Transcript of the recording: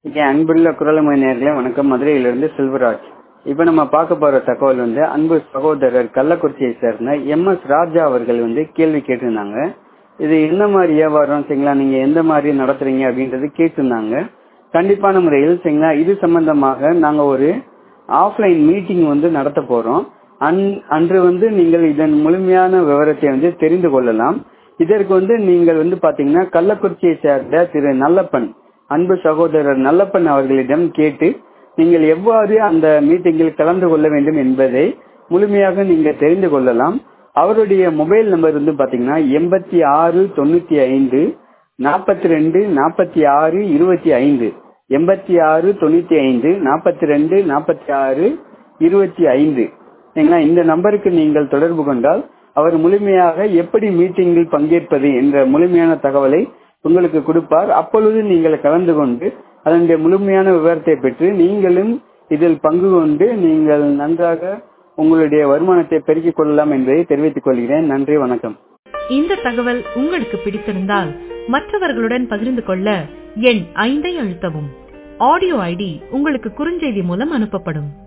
என் அன்புள்ள குரலமொழி நேர்களே வணக்கம் மதுரையிலிருந்து செல்வராஜ் இப்ப நம்ம பார்க்க போற தகவல் வந்து அன்பு சகோதரர் கள்ளக்குறிச்சியை சேர்ந்த எம் எஸ் ராஜா அவர்கள் வந்து கேள்வி கேட்டிருந்தாங்க இது என்ன மாதிரி வியாபாரம் சரிங்களா நீங்க எந்த மாதிரி நடத்துறீங்க அப்படின்றது கேட்டிருந்தாங்க கண்டிப்பான முறையில் சரிங்களா இது சம்பந்தமாக நாங்க ஒரு ஆஃப்லைன் மீட்டிங் வந்து நடத்த போறோம் அன்- அன்று வந்து நீங்கள் இதன் முழுமையான விவரத்தை வந்து தெரிந்து கொள்ளலாம் இதற்கு வந்து நீங்கள் வந்து பாத்தீங்கன்னா கள்ளக்குறிச்சியை சேர்ந்த திரு நல்லப்பன் அன்பு சகோதரர் நல்லப்பன் அவர்களிடம் கேட்டு நீங்கள் எவ்வாறு அந்த மீட்டிங்கில் கலந்து கொள்ள வேண்டும் என்பதை முழுமையாக நீங்க தெரிந்து கொள்ளலாம் அவருடைய மொபைல் நம்பர் வந்து பாத்தீங்கன்னா எண்பத்தி ஆறு தொண்ணூத்தி ஐந்து நாற்பத்தி ரெண்டு நாற்பத்தி ஆறு இருபத்தி ஐந்து எண்பத்தி ஆறு தொண்ணூத்தி ஐந்து நாற்பத்தி ரெண்டு நாற்பத்தி ஆறு இருபத்தி ஐந்து சரிங்களா இந்த நம்பருக்கு நீங்கள் தொடர்பு கொண்டால் அவர் முழுமையாக எப்படி மீட்டிங்கில் பங்கேற்பது என்ற முழுமையான தகவலை உங்களுக்கு கொடுப்பார் அப்பொழுது நீங்கள் கலந்து கொண்டு அதனுடைய முழுமையான விவரத்தை பெற்று நீங்களும் இதில் பங்கு கொண்டு நீங்கள் நன்றாக உங்களுடைய வருமானத்தை பெருக்கிக் கொள்ளலாம் என்பதை தெரிவித்துக் கொள்கிறேன் நன்றி வணக்கம் இந்த தகவல் உங்களுக்கு பிடித்திருந்தால் மற்றவர்களுடன் பகிர்ந்து கொள்ள எண் ஐந்தை அழுத்தவும் ஆடியோ ஐடி உங்களுக்கு குறுஞ்செய்தி மூலம் அனுப்பப்படும்